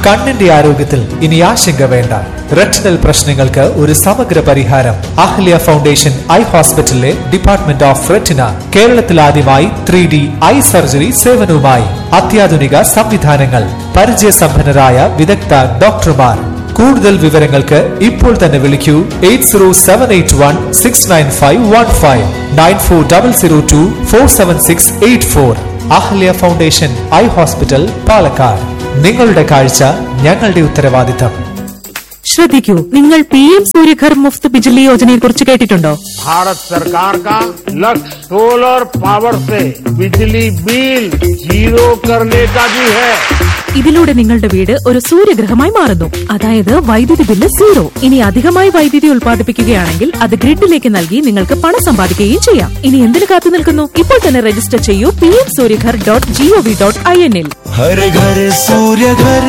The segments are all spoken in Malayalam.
കണ്ണിന്റെ ആരോഗ്യത്തിൽ ഇനി ആശങ്ക വേണ്ട റെറ്റിനൽ പ്രശ്നങ്ങൾക്ക് ഒരു സമഗ്ര പരിഹാരം അഹ്ല്യ ഫൗണ്ടേഷൻ ഐ ഹോസ്പിറ്റലിലെ ഡിപ്പാർട്ട്മെന്റ് ഓഫ് റെറ്റിന കേരളത്തിൽ ആദ്യമായി ത്രീ ഡി ഐ സർജറി സേവനവുമായി അത്യാധുനിക സംവിധാനങ്ങൾ പരിചയസമ്പന്നരായ വിദഗ്ധ ഡോക്ടർമാർ കൂടുതൽ വിവരങ്ങൾക്ക് ഇപ്പോൾ തന്നെ വിളിക്കൂ eight zero seven eight one six nine five one five nine four double zero two four seven six eight four Ahalya foundation eye hospital Palakkad നിങ്ങളുടെ കാഴ്ച ഞങ്ങളുടെ ഉത്തരവാദിത്തം ശ്രദ്ധിക്കൂ നിങ്ങൾ പി എം സൂര്യഘർ മുഫ്ത് ബിജ്ലി യോജനയെ കുറിച്ച് കേട്ടിട്ടുണ്ടോ भारत सरकार का लक्ष्य सोलर पावर से बिजली बिल जीरो करने का भी है ഇതിലൂടെ നിങ്ങളുടെ വീട് ഒരു സൂര്യഗ്രഹമായി മാറുന്നു അതായത് വൈദ്യുതി ബില്ല് സീറോ ഇനി അധികമായി വൈദ്യുതി ഉൽപ്പാദിപ്പിക്കുകയാണെങ്കിൽ അത് ഗ്രിഡിലേക്ക് നൽകി നിങ്ങൾക്ക് പണം സമ്പാദിക്കുകയും ചെയ്യാം ഇനി എന്തിനു കാത്തു നിൽക്കുന്നു ഇപ്പോൾ തന്നെ രജിസ്റ്റർ ചെയ്യൂ P M Suryaghar dot GOV dot I N ഇൽ हर घर सूर्य घर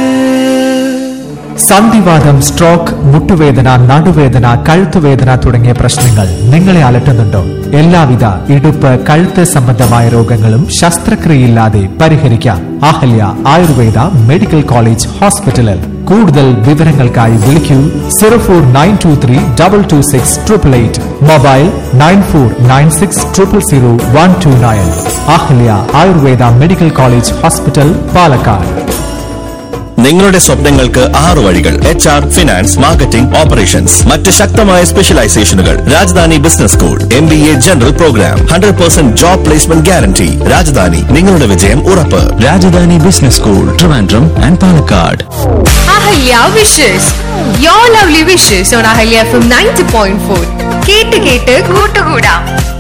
സന്ധിവാദം സ്ട്രോക്ക് മുട്ടുവേദന നടുവേദന കഴുത്തുവേദന തുടങ്ങിയ പ്രശ്നങ്ങൾ നിങ്ങളെ അലട്ടുന്നുണ്ടോ എല്ലാവിധ ഇടുപ്പ് കഴുത്ത് സംബന്ധമായ രോഗങ്ങളും ശസ്ത്രക്രിയയില്ലാതെ പരിഹരിക്കാം അഹല്യ ആയുർവേദ മെഡിക്കൽ കോളേജ് ഹോസ്പിറ്റലിൽ കൂടുതൽ വിവരങ്ങൾക്കായി വിളിക്കൂ zero four nine two three double two six triple eight mobile nine four nine six triple zero one two nine Ahalya Ayurveda medical college hospital Palakkad നിങ്ങളുടെ സ്വപ്നങ്ങൾക്ക് ആറ് വഴികൾ H R finance marketing operations മറ്റ് ശക്തമായ സ്പെഷ്യലൈസേഷനുകൾ Rajadhani business school M B A general programme hundred percent job placement guarantee Rajadhani നിങ്ങളുടെ വിജയം ഉറപ്പ് Rajadhani business school Trivandrum and Palakkad Ahalya wishes your lovely wishes on Ahalya F M ninety point four കേട്ട് കേട്ട് കൂട്ടുകൂടാം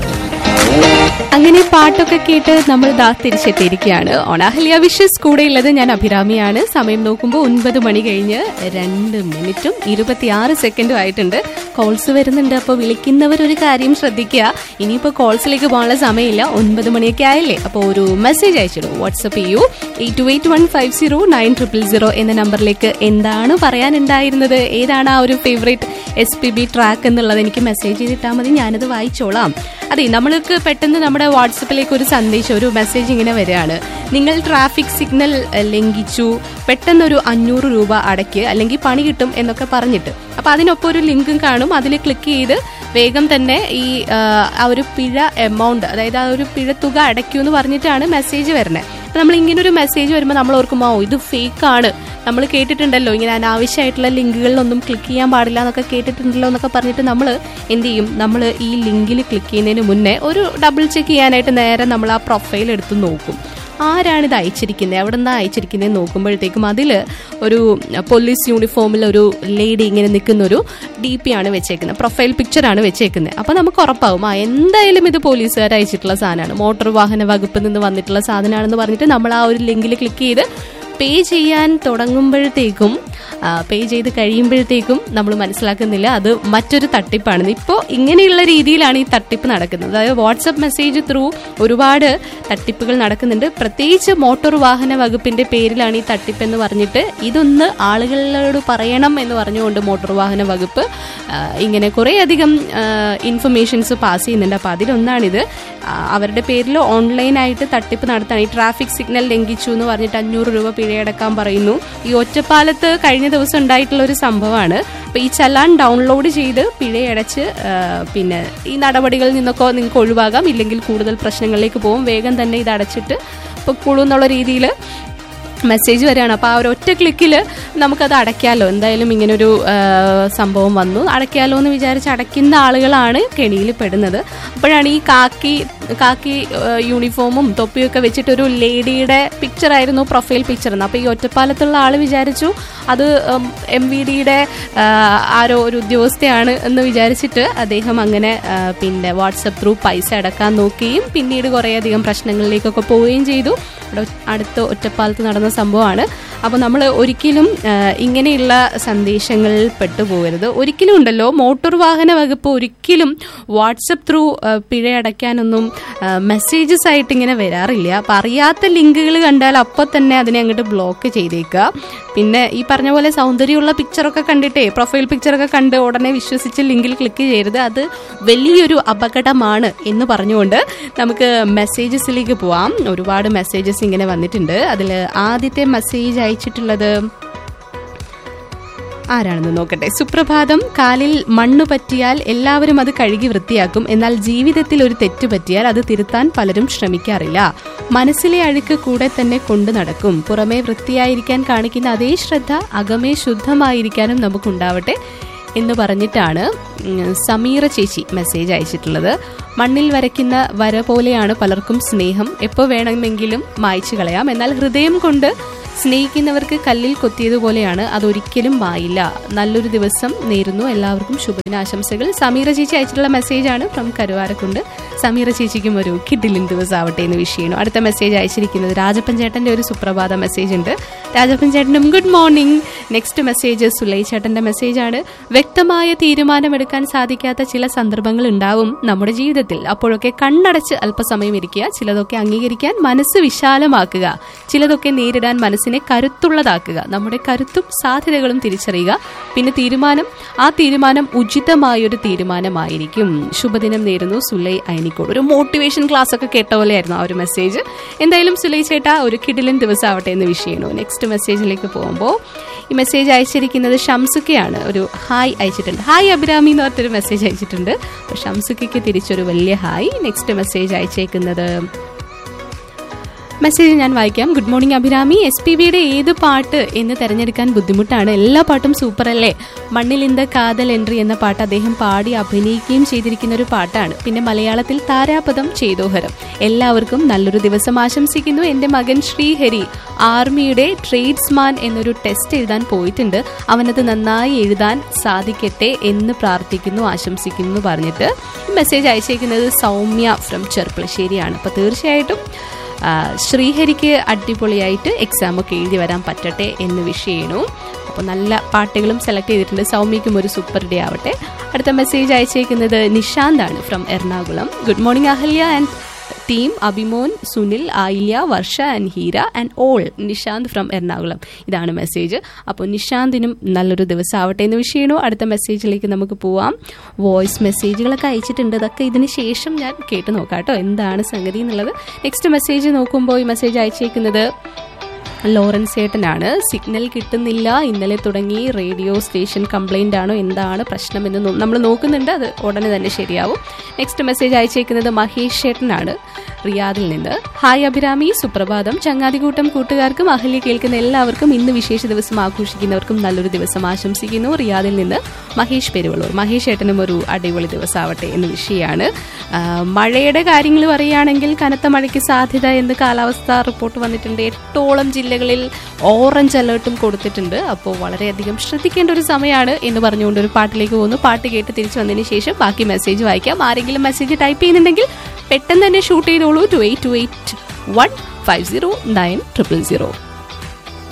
അങ്ങനെ പാട്ടൊക്കെ കേട്ട് നമ്മൾ ദാ തിരിച്ചെത്തിയിരിക്കുകയാണ് ഓണാഹല്യ വിഷസ് കൂടെയുള്ളത് ഞാൻ അഭിരാമിയാണ് സമയം നോക്കുമ്പോൾ ഒൻപത് മണി കഴിഞ്ഞ് രണ്ട് മിനിറ്റും ഇരുപത്തിയാറ് സെക്കൻഡും ആയിട്ടുണ്ട് കോൾസ് വരുന്നുണ്ട് അപ്പോൾ വിളിക്കുന്നവർ ഒരു കാര്യം ശ്രദ്ധിക്കുക ഇനിയിപ്പോൾ കോൾസിലേക്ക് പോകാനുള്ള സമയമില്ല ഒൻപത് മണിയൊക്കെ ആയില്ലേ അപ്പോൾ ഒരു മെസ്സേജ് അയച്ചിടൂ വാട്സപ്പ് ചെയ്യൂ eight two eight one five zero nine triple zero എന്ന നമ്പറിലേക്ക് എന്താണ് പറയാനുണ്ടായിരുന്നത് ഏതാണ് ആ ഒരു favourite S P B track എന്നുള്ളത് എനിക്ക് മെസ്സേജ് ചെയ്തിട്ടാൽ മതി ഞാനത് വായിച്ചോളാം അതെ നമ്മൾക്ക് പെട്ടെന്ന് നമ്മുടെ വാട്സപ്പിലേക്ക് ഒരു സന്ദേശം ഒരു മെസ്സേജ് ഇങ്ങനെ വരികയാണ് നിങ്ങൾ ട്രാഫിക് സിഗ്നൽ എഹ്, ലംഘിച്ചു പെട്ടെന്നൊരു അഞ്ഞൂറ് രൂപ അടയ്ക്ക് അല്ലെങ്കിൽ പണി കിട്ടും എന്നൊക്കെ പറഞ്ഞിട്ട് അപ്പൊ അതിനൊപ്പം ഒരു ലിങ്കും കാണും അതിൽ ക്ലിക്ക് ചെയ്ത് വേഗം തന്നെ ഈ ആ, ആ ഒരു പിഴ എമൗണ്ട് അതായത് ആ ഒരു പിഴ തുക അടയ്ക്കൂ എന്ന് പറഞ്ഞിട്ടാണ് മെസ്സേജ് വരുന്നത് അപ്പൊ നമ്മൾ ഇങ്ങനെ ഒരു മെസ്സേജ് വരുമ്പോൾ നമ്മൾ ഓർക്കുമോ "ഓ, ഇത് ഫേക്ക് ആണ് നമ്മൾ കേട്ടിട്ടുണ്ടല്ലോ ഇങ്ങനെ അനാവശ്യമായിട്ടുള്ള ലിങ്കുകളിലൊന്നും ക്ലിക്ക് ചെയ്യാൻ പാടില്ല എന്നൊക്കെ കേട്ടിട്ടുണ്ടല്ലോ എന്നൊക്കെ പറഞ്ഞിട്ട് നമ്മൾ എന്ത് ചെയ്യും നമ്മൾ ഈ ലിങ്കിൽ ക്ലിക്ക് ചെയ്യുന്നതിന് മുന്നേ ഒരു ഡബിൾ ചെക്ക് ചെയ്യാനായിട്ട് നേരെ നമ്മൾ ആ പ്രൊഫൈൽ എടുത്ത് നോക്കും ആരാണ് ഇത് അയച്ചിരിക്കുന്നത് എവിടെ നിന്നാണ് അയച്ചിരിക്കുന്നത് നോക്കുമ്പോഴത്തേക്കും അതിൽ ഒരു പോലീസ് യൂണിഫോമിൽ ഒരു ലേഡി ഇങ്ങനെ നിൽക്കുന്ന ഒരു ഡി പി ആണ് വെച്ചേക്കുന്നത് പ്രൊഫൈൽ പിക്ചറാണ് വെച്ചേക്കുന്നത് അപ്പോൾ നമുക്ക് ഉറപ്പാവും ആ എന്തായാലും ഇത് പോലീസുകാർ അയച്ചിട്ടുള്ള സാധനമാണ് മോട്ടോർ വാഹന വകുപ്പിൽ നിന്ന് വന്നിട്ടുള്ള സാധനമാണെന്ന് പറഞ്ഞിട്ട് നമ്മൾ ആ ഒരു ലിങ്കിൽ ക്ലിക്ക് ചെയ്ത് പേ ചെയ്യാൻ തുടങ്ങുമ്പോഴത്തേക്കും പേ ചെയ്ത് കഴിയുമ്പോഴത്തേക്കും നമ്മൾ മനസ്സിലാക്കുന്നില്ല അത് മറ്റൊരു തട്ടിപ്പാണ് ഇപ്പോൾ ഇങ്ങനെയുള്ള രീതിയിലാണ് ഈ തട്ടിപ്പ് നടക്കുന്നത് അതായത് വാട്സപ്പ് മെസ്സേജ് ത്രൂ ഒരുപാട് തട്ടിപ്പുകൾ നടക്കുന്നുണ്ട് പ്രത്യേകിച്ച് മോട്ടോർ വാഹന വകുപ്പിന്റെ പേരിലാണ് ഈ തട്ടിപ്പ് എന്ന് പറഞ്ഞിട്ട് ഇതൊന്ന് ആളുകളോട് പറയണം എന്ന് പറഞ്ഞുകൊണ്ട് മോട്ടോർ വാഹന വകുപ്പ് ആ, ഇങ്ങനെ കുറേയധികം ഇൻഫർമേഷൻസ് പാസ് ചെയ്യുന്നുണ്ട് അപ്പോൾ അതിലൊന്നാണിത് ആ, അവരുടെ പേരിൽ ഓൺലൈനായിട്ട് തട്ടിപ്പ് നടത്താണ് ഈ ട്രാഫിക് സിഗ്നൽ ലംഘിച്ചു എന്ന് പറഞ്ഞിട്ട് അഞ്ഞൂറ് രൂപ പിഴയടക്കാൻ പറയുന്നു ഈ ഒറ്റപ്പാലത്ത് കഴിഞ്ഞ ദിവസം ഉണ്ടായിട്ടുള്ള ഒരു സംഭവമാണ് അപ്പൊ ഈ ചലാൻ ഡൗൺലോഡ് ചെയ്ത് പിഴയടച്ച് ആ, പിന്നെ ഈ നടപടികളിൽ നിന്നൊക്കെ നിങ്ങൾക്ക് ഒഴിവാകാം ഇല്ലെങ്കിൽ കൂടുതൽ പ്രശ്നങ്ങളിലേക്ക് പോകും വേഗം തന്നെ ഇത് അടച്ചിട്ട് പൊക്കോളൂ എന്നുള്ള രീതിയിൽ മെസ്സേജ് വരികയാണ് അപ്പോൾ ആ ഒരു ഒറ്റ ക്ലിക്കിൽ നമുക്കത് അടയ്ക്കാമല്ലോ എന്തായാലും ഇങ്ങനൊരു ആ, സംഭവം വന്നു അടയ്ക്കാമല്ലോ എന്ന് വിചാരിച്ച് അടയ്ക്കുന്ന ആളുകളാണ് കെണിയിൽ പെടുന്നത് അപ്പോഴാണ് ഈ കാക്കി കാക്കി ആ, യൂണിഫോമും തൊപ്പിയൊക്കെ വെച്ചിട്ടൊരു ലേഡിയുടെ പിക്ചറായിരുന്നു പ്രൊഫൈൽ പിക്ചർ അപ്പോൾ ഈ ഒറ്റപ്പാലത്തുള്ള ആൾ വിചാരിച്ചു അത് എം വി ഡിയുടെ ആരോ ഒരു ഉദ്യോഗസ്ഥയാണ് എന്ന് വിചാരിച്ചിട്ട് അദ്ദേഹം അങ്ങനെ ആ, പിന്നെ വാട്സപ്പ് ത്രൂ പൈസ അടക്കാൻ നോക്കുകയും പിന്നീട് കുറേയധികം പ്രശ്നങ്ങളിലേക്കൊക്കെ പോവുകയും ചെയ്തു ഇവിടെ അടുത്ത് ഒറ്റപ്പാലത്ത് നടന്ന സംഭവമാണ് അപ്പോൾ നമ്മൾ ഒരിക്കലും ആ, ഇങ്ങനെയുള്ള സന്ദേശങ്ങളിൽ പെട്ടുപോകരുത് ഒരിക്കലും ഉണ്ടല്ലോ മോട്ടോർ വാഹന വകുപ്പ് ഒരിക്കലും വാട്സപ്പ് ത്രൂ പിഴ അടയ്ക്കാനൊന്നും മെസ്സേജസ് ആയിട്ട് ഇങ്ങനെ വരാറില്ല അപ്പം അറിയാത്ത ലിങ്കുകൾ കണ്ടാൽ അപ്പോൾ തന്നെ അതിനെ അങ്ങോട്ട് ബ്ലോക്ക് ചെയ്തേക്കുക പിന്നെ ഈ പറഞ്ഞ പോലെ സൗന്ദര്യമുള്ള പിക്ചറൊക്കെ കണ്ടിട്ടേ പ്രൊഫൈൽ പിക്ചറൊക്കെ കണ്ട് ഉടനെ വിശ്വസിച്ച് ലിങ്കിൽ ക്ലിക്ക് ചെയ്യരുത് അത് വലിയൊരു അപകടമാണ് എന്ന് പറഞ്ഞുകൊണ്ട് നമുക്ക് മെസ്സേജസിലേക്ക് പോവാം ഒരുപാട് മെസ്സേജസ് ഇങ്ങനെ വന്നിട്ടുണ്ട് അതിൽ ആദ്യത്തെ മെസ്സേജ് അയച്ചിട്ടുള്ളത് ആരാണെന്ന് നോക്കട്ടെ സുപ്രഭാതം കാലിൽ മണ്ണ് പറ്റിയാൽ എല്ലാവരും അത് കഴുകി വൃത്തിയാക്കും എന്നാൽ ജീവിതത്തിൽ ഒരു തെറ്റ് പറ്റിയാൽ അത് തിരുത്താൻ പലരും ശ്രമിക്കാറില്ല മനസ്സിലെ അഴുക്ക് കൂടെ തന്നെ കൊണ്ടു നടക്കും പുറമേ വൃത്തിയായിരിക്കാൻ കാണിക്കുന്ന അതേ ശ്രദ്ധ അകമേ ശുദ്ധമായിരിക്കാനും നമുക്കുണ്ടാവട്ടെ എന്ന് പറഞ്ഞിട്ടാണ് ഉം, സമീറ ചേച്ചി മെസ്സേജ് അയച്ചിട്ടുള്ളത് മണ്ണിൽ വരയ്ക്കുന്ന വര പോലെയാണ് പലർക്കും സ്നേഹം എപ്പോൾ വേണമെങ്കിലും മായ്ച്ചു കളയാം എന്നാൽ ഹൃദയം കൊണ്ട് സ്നേഹിക്കുന്നവർക്ക് കല്ലിൽ കൊത്തിയതുപോലെയാണ് അതൊരിക്കലും മായില്ല നല്ലൊരു ദിവസം നേരുന്നു എല്ലാവർക്കും ശുഭദിനാശംസകൾ സമീറ ചേച്ചി അയച്ചിട്ടുള്ള മെസ്സേജാണ് ഫ്രം കരുവാരക്കുണ്ട് സമീറ ചേച്ചിക്കും ഒരു കിഡിലിൻ ദിവസം ആവട്ടെ എന്ന് വിഷയമാണ് അടുത്ത മെസ്സേജ് അയച്ചിരിക്കുന്നത് രാജപ്പൻ ചേട്ടന്റെ ഒരു സുപ്രഭാത മെസ്സേജ് ഉണ്ട് രാജപ്പൻ ചേട്ടനും good morning next message Sulai ചേട്ടന്റെ മെസ്സേജാണ് വ്യക്തമായ തീരുമാനമെടുക്കാൻ സാധിക്കാത്ത ചില സന്ദർഭങ്ങൾ ഉണ്ടാവും നമ്മുടെ ജീവിതത്തിൽ അപ്പോഴൊക്കെ കണ്ണടച്ച് അല്പസമയം ഇരിക്കുക ചിലതൊക്കെ അംഗീകരിക്കാൻ മനസ്സ് വിശാലമാക്കുക ചിലതൊക്കെ നേരിടാൻ മനസ്സിനെ കരുത്തുള്ളതാക്കുക നമ്മുടെ കരുത്തും സാധ്യതകളും തിരിച്ചറിയുക പിന്നെ തീരുമാനം ആ തീരുമാനം ഉചിതമായൊരു തീരുമാനമായിരിക്കും ശുഭദിനം നേരുന്നു സുലൈ അയനിക്കോട് ഒരു മോട്ടിവേഷൻ ക്ലാസ് ഒക്കെ കേട്ട പോലെയായിരുന്നു ആ ഒരു മെസ്സേജ് എന്തായാലും സുലൈ ചേട്ടാ ഒരു കിടിലൻ ദിവസം ആവട്ടെ എന്ന് വിഷയണു നെക്സ്റ്റ് മെസ്സേജിലേക്ക് പോകുമ്പോൾ ഈ മെസ്സേജ് അയച്ചിരിക്കുന്നത് ഷംസുക്കയാണ് ഒരു ഹായ് അയച്ചിട്ടുണ്ട് ഹായ് അഭിരാമി എന്ന് പറഞ്ഞൊരു മെസ്സേജ് അയച്ചിട്ടുണ്ട് അപ്പോൾ ഷംസുക്കയ്ക്ക് തിരിച്ചൊരു വലിയ ഹായ് നെക്സ്റ്റ് മെസ്സേജ് അയച്ചേക്കുന്നത് മെസ്സേജ് ഞാൻ വായിക്കാം good morning Abhirami S P ബിയുടെ ഏത് പാട്ട് എന്ന് തിരഞ്ഞെടുക്കാൻ ബുദ്ധിമുട്ടാണ് എല്ലാ പാട്ടും സൂപ്പർ അല്ലേ മണ്ണിലിന്ത കാതൽ എൻട്രി എന്ന പാട്ട് അദ്ദേഹം പാടി അഭിനയിക്കുകയും ചെയ്തിരിക്കുന്ന ഒരു പാട്ടാണ് പിന്നെ മലയാളത്തിൽ താരാപദം ചെയ്തോഹരം എല്ലാവർക്കും നല്ലൊരു ദിവസം ആശംസിക്കുന്നു എൻ്റെ മകൻ ശ്രീഹരി ആർമിയുടെ ട്രേഡ്സ്മാൻ എന്നൊരു ടെസ്റ്റ് എഴുതാൻ പോയിട്ടുണ്ട് അവനത് നന്നായി എഴുതാൻ സാധിക്കട്ടെ എന്ന് പ്രാർത്ഥിക്കുന്നു ആശംസിക്കുന്നു എന്ന് പറഞ്ഞിട്ട് ഈ മെസ്സേജ് അയച്ചേക്കുന്നത് സൗമ്യ ഫ്രം ചെർപ്പളശ്ശേരിയാണ് അപ്പോൾ തീർച്ചയായിട്ടും ആ, ശ്രീഹരിക്ക് അടിപൊളിയായിട്ട് എക്സാം ഒക്കെ എഴുതി വരാൻ പറ്റട്ടെ എന്ന് വിഷയണു അപ്പോൾ നല്ല പാട്ടുകളും സെലക്ട് ചെയ്തിട്ടുണ്ട് സൗമ്യക്കും ഒരു സൂപ്പർ ഡേ ആവട്ടെ അടുത്ത മെസ്സേജ് അയച്ചേക്കുന്നത് നിഷാന്താണ് from Ernakulam good morning Ahalya and team Abhimon Sunil Ayilya Varsha and Heera and all Nishanth from Ernakulam ഇതാണ് മെസ്സേജ് അപ്പോൾ നിഷാന്തിനും നല്ലൊരു ദിവസം ആവട്ടെ എന്ന് വിഷയണു അടുത്ത മെസ്സേജിലേക്ക് നമുക്ക് പോവാം വോയിസ് മെസ്സേജുകളൊക്കെ അയച്ചിട്ടുണ്ട് അതൊക്കെ ഇതിന് ശേഷം ഞാൻ കേട്ട് നോക്കാം കേട്ടോ എന്താണ് സംഗതി എന്നുള്ളത് നെക്സ്റ്റ് മെസ്സേജ് നോക്കുമ്പോൾ ഈ മെസ്സേജ് അയച്ചേക്കുന്നത് ലോറൻസ് ഏട്ടനാണ് സിഗ്നൽ കിട്ടുന്നില്ല ഇന്നലെ തുടങ്ങി റേഡിയോ സ്റ്റേഷൻ കംപ്ലൈന്റ് ആണോ എന്താണ് പ്രശ്നമെന്ന് നോ- നമ്മൾ നോക്കുന്നുണ്ട് അത് ഉടനെ തന്നെ ശരിയാവും നെക്സ്റ്റ് മെസ്സേജ് അയച്ചേക്കുന്നത് മഹേഷ് ചേട്ടനാണ് റിയാദിൽ നിന്ന് ഹായ് അഭിരാമി സുപ്രഭാതം ചങ്ങാതികൂട്ടം കൂട്ടുകാർക്കും അഹല്യ കേൾക്കുന്ന എല്ലാവർക്കും ഇന്ന് വിശേഷ ദിവസം ആഘോഷിക്കുന്നവർക്കും നല്ലൊരു ദിവസം ആശംസിക്കുന്നു റിയാദിൽ നിന്ന് മഹേഷ് പെരുവള്ളൂർ മഹേഷ് ഏട്ടനും ഒരു അടിപൊളി ദിവസമാവട്ടെ എന്ന് വിഷയമാണ് ആ, മഴയുടെ കാര്യങ്ങൾ പറയുകയാണെങ്കിൽ കനത്ത മഴയ്ക്ക് സാധ്യത എന്ന് കാലാവസ്ഥാ റിപ്പോർട്ട് വന്നിട്ടുണ്ട് എട്ടോളം ജില്ലകളിൽ ഓറഞ്ച് അലേർട്ടും കൊടുത്തിട്ടുണ്ട് അപ്പോൾ വളരെയധികം ശ്രദ്ധിക്കേണ്ട ഒരു സമയമാണ് എന്ന് പറഞ്ഞുകൊണ്ട് ഒരു പാട്ടിലേക്ക് പോകുന്നു പാട്ട് കേട്ട് തിരിച്ചു വന്നതിന് ശേഷം ബാക്കി മെസ്സേജ് വായിക്കാം ആരെങ്കിലും മെസ്സേജ് ടൈപ്പ് ചെയ്യുന്നുണ്ടെങ്കിൽ പെട്ടെന്ന് തന്നെ ഷൂട്ട് ചെയ്തോളൂ two eight two eight one five zero nine triple zero